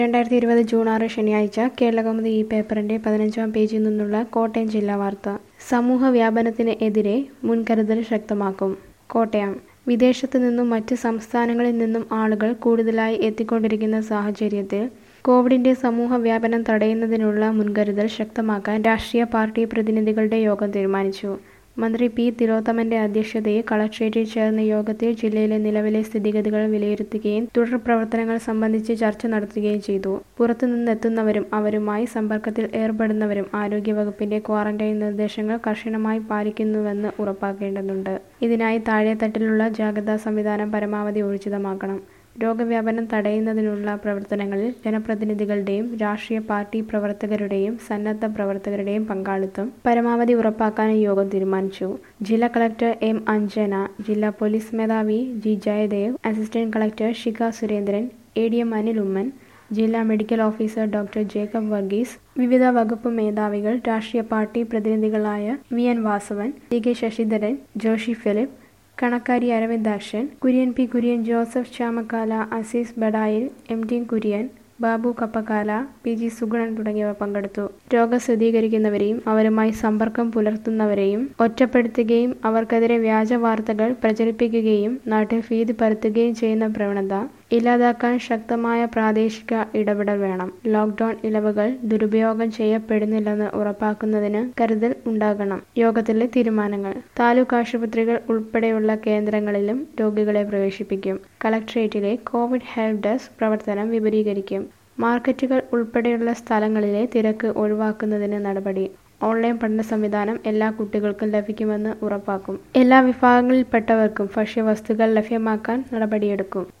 രണ്ടായിരത്തി ഇരുപത് ജൂൺ ആറ് ശനിയാഴ്ച കേരളകൗമുദി ഈ പേപ്പറിന്റെ പതിനഞ്ചാം പേജിൽ നിന്നുള്ള കോട്ടയം ജില്ലാ വാർത്ത സമൂഹ വ്യാപനത്തിന് എതിരെ മുൻകരുതൽ ശക്തമാക്കും കോട്ടയം വിദേശത്തു നിന്നും മറ്റ് സംസ്ഥാനങ്ങളിൽ നിന്നും ആളുകൾ കൂടുതലായി എത്തിക്കൊണ്ടിരിക്കുന്ന സാഹചര്യത്തിൽ കോവിഡിന്റെ സമൂഹ വ്യാപനം തടയുന്നതിനുള്ള മുൻകരുതൽ ശക്തമാക്കാൻ രാഷ്ട്രീയ പാർട്ടി പ്രതിനിധികളുടെ യോഗം തീരുമാനിച്ചു മന്ത്രി പി തിലോത്തമന്റെ അധ്യക്ഷതയിൽ കളക്ട്രേറ്റിൽ ചേർന്ന യോഗത്തിൽ ജില്ലയിലെ നിലവിലെ സ്ഥിതിഗതികൾ വിലയിരുത്തുകയും തുടർ പ്രവർത്തനങ്ങൾ സംബന്ധിച്ച് ചർച്ച നടത്തുകയും ചെയ്തു പുറത്തുനിന്നെത്തുന്നവരും അവരുമായി സമ്പർക്കത്തിൽ ഏർപ്പെടുന്നവരും ആരോഗ്യവകുപ്പിന്റെ ക്വാറന്റൈൻ നിർദ്ദേശങ്ങൾ കർശനമായി പാലിക്കുന്നുവെന്ന് ഉറപ്പാക്കേണ്ടതുണ്ട് ഇതിനായി താഴെത്തട്ടിലുള്ള ജാഗ്രതാ സംവിധാനം പരമാവധി ഊർജിതമാക്കണം രോഗവ്യാപനം തടയുന്നതിനുള്ള പ്രവർത്തനങ്ങളിൽ ജനപ്രതിനിധികളുടെയും രാഷ്ട്രീയ പാർട്ടി പ്രവർത്തകരുടെയും സന്നദ്ധ പ്രവർത്തകരുടെയും പങ്കാളിത്തം പരമാവധി ഉറപ്പാക്കാനും യോഗം തീരുമാനിച്ചു ജില്ലാ കളക്ടർ എം അഞ്ജന ജില്ലാ പോലീസ് മേധാവി G Jayadev assistant collector Shika Surendran A D M Anil Oommen ജില്ലാ medical officer doctor Jacob Varghese വിവിധ വകുപ്പ് മേധാവികൾ രാഷ്ട്രീയ പാർട്ടി പ്രതിനിധികളായ V N Vasavan T K Sasidharan Joshy Philip Kanakkari Aravindakshan Kurian P Kurian Joseph Chamakkala Azeez Badayil M T Kurian Babu Kappakkala P G Suganan തുടങ്ങിയവർ പങ്കെടുത്തു രോഗം സ്ഥിരീകരിക്കുന്നവരെയും അവരുമായി സമ്പർക്കം പുലർത്തുന്നവരെയും ഒറ്റപ്പെടുത്തുകയും അവർക്കെതിരെ വ്യാജ വാർത്തകൾ പ്രചരിപ്പിക്കുകയും നാട്ടിൽ ഭീതി പരത്തുകയും ചെയ്യുന്ന പ്രവണത ഇല്ലാതാക്കാൻ ശക്തമായ പ്രാദേശിക ഇടപെടൽ വേണം ലോക്ക്ഡൌൺ ഇളവുകൾ ദുരുപയോഗം ചെയ്യപ്പെടുന്നില്ലെന്ന് ഉറപ്പാക്കുന്നതിന് കരുതൽ ഉണ്ടാകണം യോഗത്തിലെ തീരുമാനങ്ങൾ താലൂക്ക് ആശുപത്രികൾ ഉൾപ്പെടെയുള്ള കേന്ദ്രങ്ങളിലും രോഗികളെ പ്രവേശിപ്പിക്കും കളക്ട്രേറ്റിലെ കോവിഡ് ഹെൽപ്പ് ഡെസ്ക് പ്രവർത്തനം വിപുലീകരിക്കും മാർക്കറ്റുകൾ ഉൾപ്പെടെയുള്ള സ്ഥലങ്ങളിലെ തിരക്ക് ഒഴിവാക്കുന്നതിന് നടപടി ഓൺലൈൻ പഠന സംവിധാനം എല്ലാ കുട്ടികൾക്കും ലഭിക്കുമെന്ന് ഉറപ്പാക്കും എല്ലാ വിഭാഗങ്ങളിൽപ്പെട്ടവർക്കും ഭക്ഷ്യവസ്തുക്കൾ ലഭ്യമാക്കാൻ നടപടിയെടുക്കും